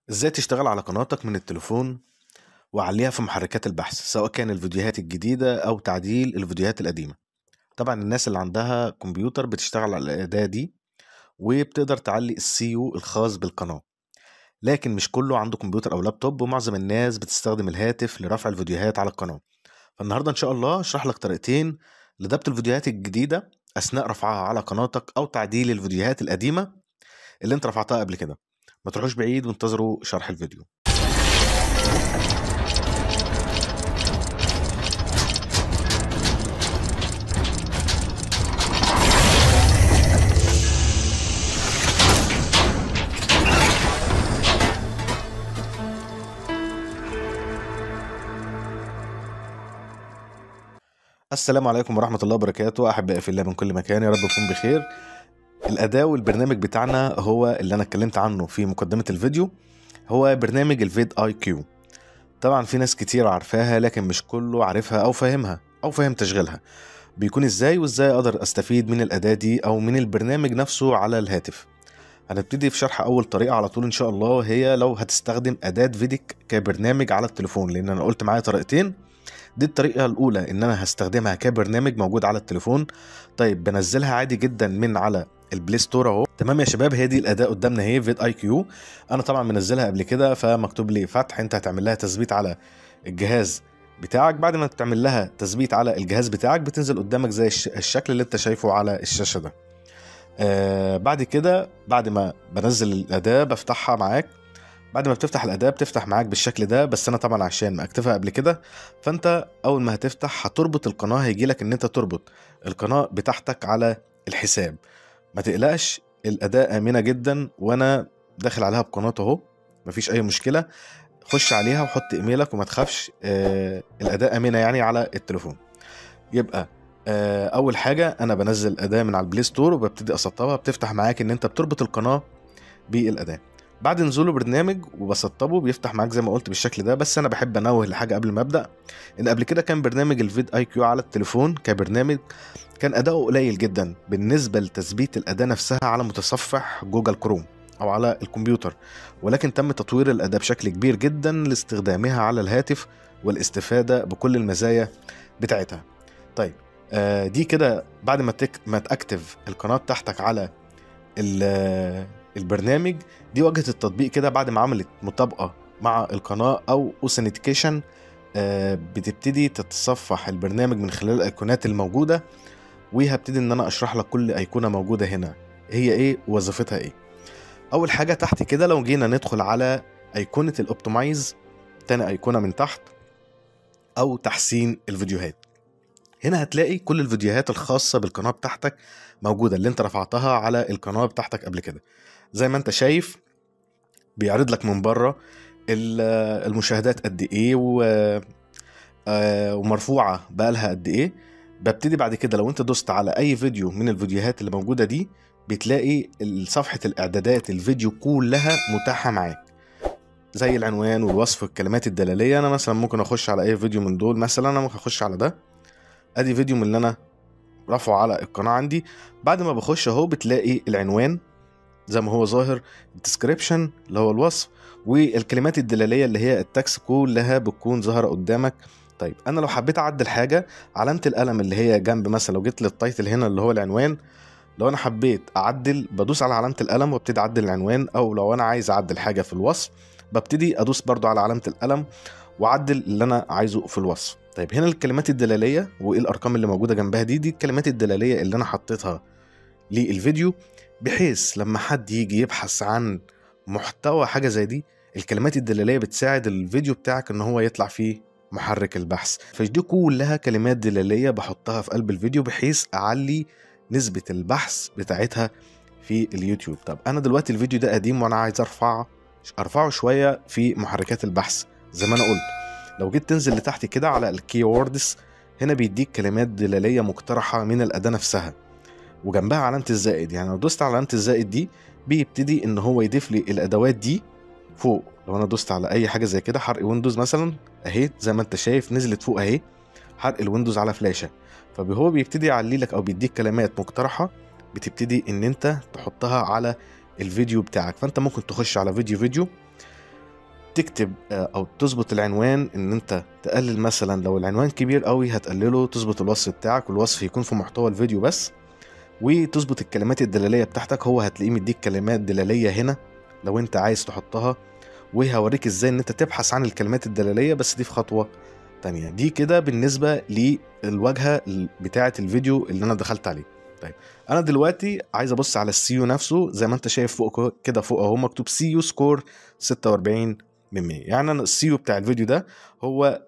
ازاي تشتغل على قناتك من التليفون وعليها في محركات البحث سواء كان الفيديوهات الجديدة أو تعديل الفيديوهات القديمة طبعا الناس اللي عندها كمبيوتر بتشتغل على الأداة دي وبتقدر تعلي السيو الخاص بالقناة لكن مش كله عنده كمبيوتر أو لابتوب ومعظم الناس بتستخدم الهاتف لرفع الفيديوهات على القناة فالنهاردة إن شاء الله أشرح لك طريقتين لضبط الفيديوهات الجديدة أثناء رفعها على قناتك أو تعديل الفيديوهات القديمة اللي أنت رفعتها قبل كده ما تروحوش بعيد وانتظروا شرح الفيديو السلام عليكم ورحمة الله وبركاته أحبائي في الله من كل مكان يا رب تكون بخير الأداة والبرنامج بتاعنا هو اللي أنا اتكلمت عنه في مقدمة الفيديو هو برنامج الفيد اي كيو طبعا في ناس كتير عارفاها لكن مش كله عارفها أو فاهمها أو فاهم تشغيلها بيكون ازاي وازاي اقدر استفيد من الأداة دي أو من البرنامج نفسه على الهاتف هنبتدي في شرح أول طريقة على طول إن شاء الله هي لو هتستخدم أداة فيديك كبرنامج على التليفون لأن أنا قلت معايا طريقتين دي الطريقة الأولى إن أنا هستخدمها كبرنامج موجود على التليفون طيب بنزلها عادي جدا من على البلاي ستور اهو تمام يا شباب هي دي الاداة قدامنا اهي فيد اي كيو انا طبعا منزلها قبل كده فمكتوب لي فتح انت هتعمل لها تثبيت على الجهاز بتاعك بعد ما تعمل لها تثبيت على الجهاز بتاعك بتنزل قدامك زي الش- الشكل اللي انت شايفه على الشاشة ده آه بعد كده بعد ما بنزل الاداة بفتحها معاك بعد ما بتفتح الاداه بتفتح معاك بالشكل ده بس انا طبعا عشان مأكتفها قبل كده فانت اول ما هتفتح هتربط القناه هيجي لك ان انت تربط القناه بتاعتك على الحساب ما تقلقش الاداه امنه جدا وانا داخل عليها بقناه اهو مفيش اي مشكله خش عليها وحط ايميلك وما تخافش آه الاداه امنه يعني على التليفون يبقى آه اول حاجه انا بنزل اداه من على البلاي ستور وببتدي اسطبها بتفتح معاك ان انت بتربط القناه بالاداه بعد نزوله برنامج وبسطبه بيفتح معاك زي ما قلت بالشكل ده بس انا بحب انوه لحاجه قبل ما ابدا ان قبل كده كان برنامج الفيد اي كيو على التليفون كبرنامج كان اداؤه قليل جدا بالنسبه لتثبيت الاداه نفسها على متصفح جوجل كروم او على الكمبيوتر ولكن تم تطوير الاداه بشكل كبير جدا لاستخدامها على الهاتف والاستفاده بكل المزايا بتاعتها طيب آه دي كده بعد ما تك... ما تاكتف القناه بتاعتك على ال- البرنامج دي واجهه التطبيق كده بعد ما عملت مطابقه مع القناه او اوثنتيكيشن بتبتدي تتصفح البرنامج من خلال الايقونات الموجوده وهبتدي ان انا اشرح لك كل ايقونه موجوده هنا هي ايه ووظيفتها ايه اول حاجه تحت كده لو جينا ندخل على ايقونه الاوبتمايز تاني ايقونه من تحت او تحسين الفيديوهات هنا هتلاقي كل الفيديوهات الخاصه بالقناه بتاعتك موجوده اللي انت رفعتها على القناه بتاعتك قبل كده زي ما انت شايف بيعرض لك من بره ال- المشاهدات قد ايه و آه، ومرفوعه بقالها قد ايه ببتدي بعد كده لو انت دوست على اي فيديو من الفيديوهات اللي موجوده دي بتلاقي صفحه الاعدادات الفيديو كلها متاحه معاك زي العنوان والوصف والكلمات الدلاليه انا مثلا ممكن اخش على اي فيديو من دول مثلا انا ممكن اخش على ده ادي فيديو من اللي انا رافعه على القناه عندي بعد ما بخش اهو بتلاقي العنوان زي ما هو ظاهر الديسكريبشن اللي هو الوصف والكلمات الدلاليه اللي هي التكست كلها بتكون ظاهره قدامك طيب انا لو حبيت اعدل حاجه علامه القلم اللي هي جنب مثلا لو جيت للتايتل هنا اللي هو العنوان لو انا حبيت اعدل بدوس على علامه القلم وابتدي اعدل العنوان او لو انا عايز اعدل حاجه في الوصف ببتدي ادوس برضو على علامه القلم واعدل اللي انا عايزه في الوصف طيب هنا الكلمات الدلاليه وايه الارقام اللي موجوده جنبها دي دي الكلمات الدلاليه اللي انا حطيتها للفيديو بحيث لما حد يجي يبحث عن محتوى حاجه زي دي الكلمات الدلاليه بتساعد الفيديو بتاعك ان هو يطلع فيه محرك البحث فدي كلها كلمات دلاليه بحطها في قلب الفيديو بحيث اعلي نسبه البحث بتاعتها في اليوتيوب طب انا دلوقتي الفيديو ده قديم وانا عايز ارفعه ارفعه شويه في محركات البحث زي ما انا قلت لو جيت تنزل لتحت كده على الكي ووردز هنا بيديك كلمات دلاليه مقترحه من الاداه نفسها وجنبها علامه الزائد يعني لو دوست على علامه الزائد دي بيبتدي ان هو يضيف لي الادوات دي فوق لو انا دوست على اي حاجه زي كده حرق ويندوز مثلا اهي زي ما انت شايف نزلت فوق اهي حرق الويندوز على فلاشه فهو بيبتدي يعلي لك او بيديك كلمات مقترحه بتبتدي ان انت تحطها على الفيديو بتاعك فانت ممكن تخش على فيديو فيديو تكتب آه، او تظبط العنوان ان انت تقلل مثلا لو العنوان كبير قوي هتقلله تظبط الوصف بتاعك والوصف يكون في محتوى الفيديو بس وتظبط الكلمات الدلاليه بتاعتك هو هتلاقيه مديك كلمات دلاليه هنا لو انت عايز تحطها وهوريك ازاي ان انت تبحث عن الكلمات الدلاليه بس دي في خطوه تانية دي كده بالنسبه للواجهه بتاعه الفيديو اللي انا دخلت عليه طيب انا دلوقتي عايز ابص على السيو نفسه زي ما انت شايف فوق كده فوق اهو مكتوب سيو سكور 46 من 100 يعني انا السيو بتاع الفيديو ده هو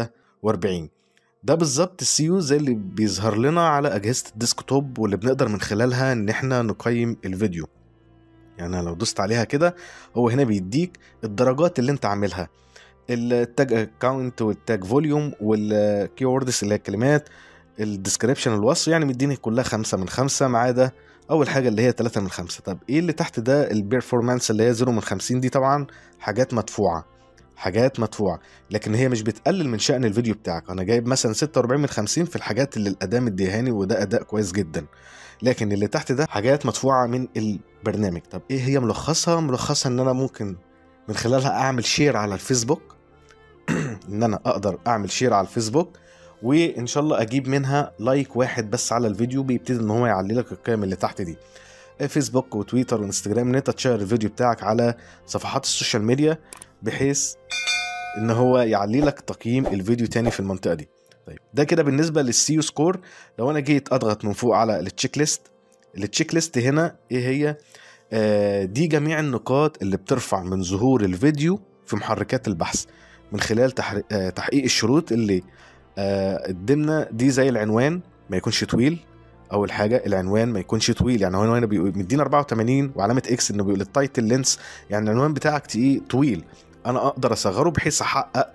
46 ده بالظبط السيو زي اللي بيظهر لنا على اجهزه الديسكتوب واللي بنقدر من خلالها ان احنا نقيم الفيديو يعني لو دوست عليها كده هو هنا بيديك الدرجات اللي انت عاملها التاج اكونت والتاج فوليوم والكي ووردز اللي هي الكلمات الديسكريبشن الوصف يعني مديني كلها خمسة من خمسة ما عدا أول حاجة اللي هي تلاتة من خمسة طب إيه اللي تحت ده البيرفورمانس اللي هي زيرو من خمسين دي طبعا حاجات مدفوعة حاجات مدفوعة لكن هي مش بتقلل من شأن الفيديو بتاعك أنا جايب مثلا 46 من 50 في الحاجات اللي الأداء مديهاني وده أداء كويس جدا لكن اللي تحت ده حاجات مدفوعة من البرنامج طب إيه هي ملخصها ملخصها إن أنا ممكن من خلالها أعمل شير على الفيسبوك إن أنا أقدر أعمل شير على الفيسبوك وان شاء الله اجيب منها لايك واحد بس على الفيديو بيبتدي ان هو يعلي لك القيم اللي تحت دي فيسبوك وتويتر وانستجرام ان انت تشير الفيديو بتاعك على صفحات السوشيال ميديا بحيث ان هو يعلي لك تقييم الفيديو تاني في المنطقه دي طيب ده كده بالنسبه للسيو سكور لو انا جيت اضغط من فوق على التشيك ليست التشيك ليست هنا ايه هي آه دي جميع النقاط اللي بترفع من ظهور الفيديو في محركات البحث من خلال تحقيق الشروط اللي آه الدمنه دي زي العنوان ما يكونش طويل اول حاجه العنوان ما يكونش طويل يعني هو هنا مدينا 84 وعلامه اكس انه بيقول التايتل لينس يعني العنوان بتاعك تقيل طويل انا اقدر اصغره بحيث احقق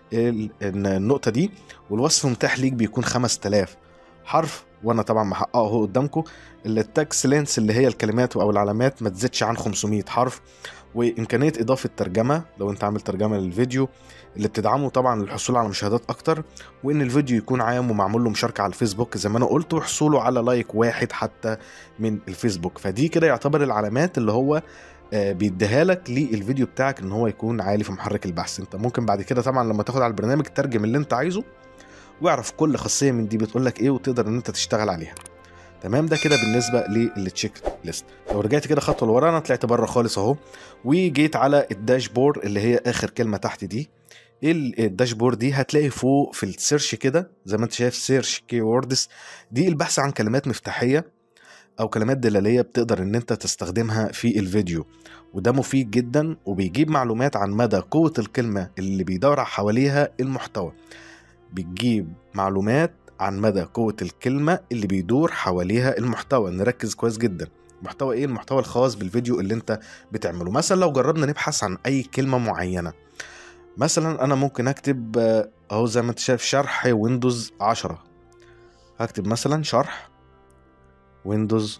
النقطه دي والوصف متاح ليك بيكون 5000 حرف وانا طبعا محققه اهو قدامكم التكس لينس اللي هي الكلمات او العلامات ما تزيدش عن 500 حرف وامكانيه اضافه ترجمه لو انت عامل ترجمه للفيديو اللي بتدعمه طبعا للحصول على مشاهدات اكتر وان الفيديو يكون عام ومعمول له مشاركه على الفيسبوك زي ما انا قلت وحصوله على لايك واحد حتى من الفيسبوك فدي كده يعتبر العلامات اللي هو بيديها لك للفيديو بتاعك ان هو يكون عالي في محرك البحث انت ممكن بعد كده طبعا لما تاخد على البرنامج ترجم اللي انت عايزه واعرف كل خاصيه من دي بتقول لك ايه وتقدر ان انت تشتغل عليها تمام ده كده بالنسبه للتشيك ليست لو رجعت كده خطوه لورا انا طلعت بره خالص اهو وجيت على الداشبورد اللي هي اخر كلمه تحت دي الداشبورد دي هتلاقي فوق في السيرش كده زي ما انت شايف سيرش كي ووردز دي البحث عن كلمات مفتاحيه او كلمات دلاليه بتقدر ان انت تستخدمها في الفيديو وده مفيد جدا وبيجيب معلومات عن مدى قوه الكلمه اللي بيدور حواليها المحتوى بتجيب معلومات عن مدى قوة الكلمة اللي بيدور حواليها المحتوى نركز كويس جدا محتوى ايه المحتوى الخاص بالفيديو اللي انت بتعمله مثلا لو جربنا نبحث عن اي كلمة معينة مثلا انا ممكن اكتب اهو زي ما انت شايف شرح ويندوز 10 هكتب مثلا شرح ويندوز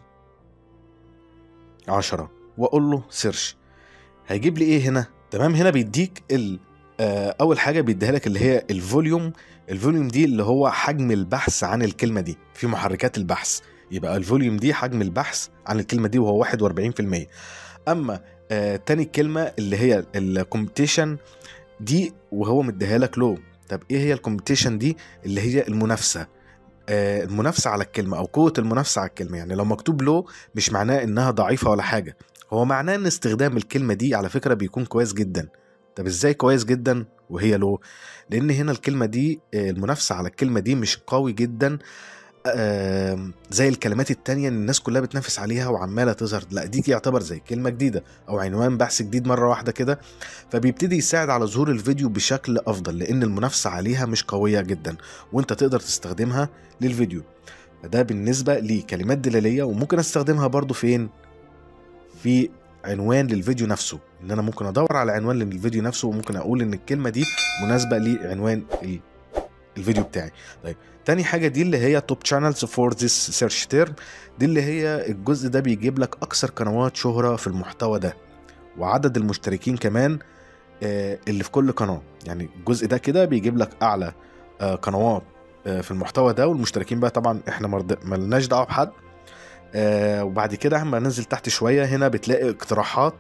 10 واقول له سيرش هيجيب لي ايه هنا تمام هنا بيديك ال اول حاجه بيديها لك اللي هي الفوليوم الفوليوم دي اللي هو حجم البحث عن الكلمه دي في محركات البحث يبقى الفوليوم دي حجم البحث عن الكلمه دي وهو 41% اما آه تاني كلمه اللي هي الكومبيتيشن دي وهو مديها لك لو طب ايه هي الكومبيتيشن دي اللي هي المنافسه آه المنافسه على الكلمه او قوه المنافسه على الكلمه يعني لو مكتوب لو مش معناه انها ضعيفه ولا حاجه هو معناه ان استخدام الكلمه دي على فكره بيكون كويس جدا طب ازاي كويس جدا وهي لو لان هنا الكلمه دي المنافسه على الكلمه دي مش قوي جدا زي الكلمات التانية اللي الناس كلها بتنافس عليها وعمالة تظهر لا دي يعتبر زي كلمة جديدة أو عنوان بحث جديد مرة واحدة كده فبيبتدي يساعد على ظهور الفيديو بشكل أفضل لأن المنافسة عليها مش قوية جدا وأنت تقدر تستخدمها للفيديو فده بالنسبة لكلمات دلالية وممكن استخدمها برضو فين في عنوان للفيديو نفسه ان انا ممكن ادور على عنوان للفيديو نفسه وممكن اقول ان الكلمه دي مناسبه لعنوان الفيديو بتاعي طيب تاني حاجة دي اللي هي توب شانلز فور ذيس سيرش تيرم دي اللي هي الجزء ده بيجيب لك أكثر قنوات شهرة في المحتوى ده وعدد المشتركين كمان اللي في كل قناة يعني الجزء ده كده بيجيب لك أعلى قنوات في المحتوى ده والمشتركين بقى طبعا احنا ملناش دعوة بحد وبعد كده اما ننزل تحت شوية هنا بتلاقي اقتراحات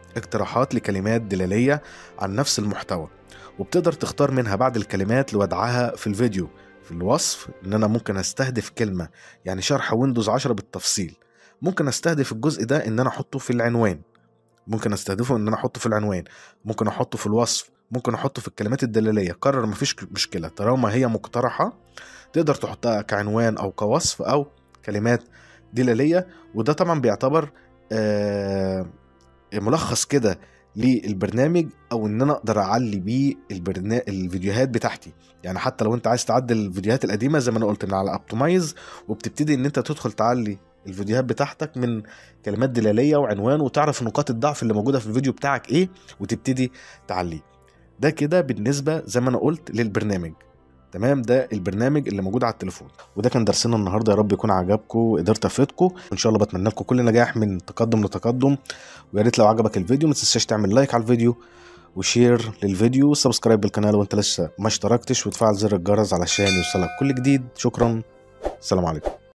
اقتراحات لكلمات دلالية عن نفس المحتوى وبتقدر تختار منها بعض الكلمات لوضعها في الفيديو في الوصف ان انا ممكن استهدف كلمة يعني شرح ويندوز 10 بالتفصيل ممكن استهدف الجزء ده ان انا احطه في العنوان ممكن استهدفه ان انا احطه في العنوان ممكن احطه في الوصف ممكن احطه في الكلمات الدلاليه قرر مفيش مشكله طالما هي مقترحه تقدر تحطها كعنوان او كوصف او كلمات دلاليه وده طبعا بيعتبر آه ملخص كده للبرنامج او ان انا اقدر اعلي بيه البرنا... الفيديوهات بتاعتي يعني حتى لو انت عايز تعدل الفيديوهات القديمه زي ما انا قلت من على ابتمايز وبتبتدي ان انت تدخل تعلي الفيديوهات بتاعتك من كلمات دلاليه وعنوان وتعرف نقاط الضعف اللي موجوده في الفيديو بتاعك ايه وتبتدي تعليه ده كده بالنسبه زي ما انا قلت للبرنامج تمام ده البرنامج اللي موجود على التليفون وده كان درسنا النهارده يا رب يكون عجبكم وقدرت افيدكم وان شاء الله بتمنى لكم كل نجاح من تقدم لتقدم ويا ريت لو عجبك الفيديو ما تنساش تعمل لايك على الفيديو وشير للفيديو وسبسكرايب بالقناه لو انت لسه ما اشتركتش وتفعل زر الجرس علشان يوصلك كل جديد شكرا السلام عليكم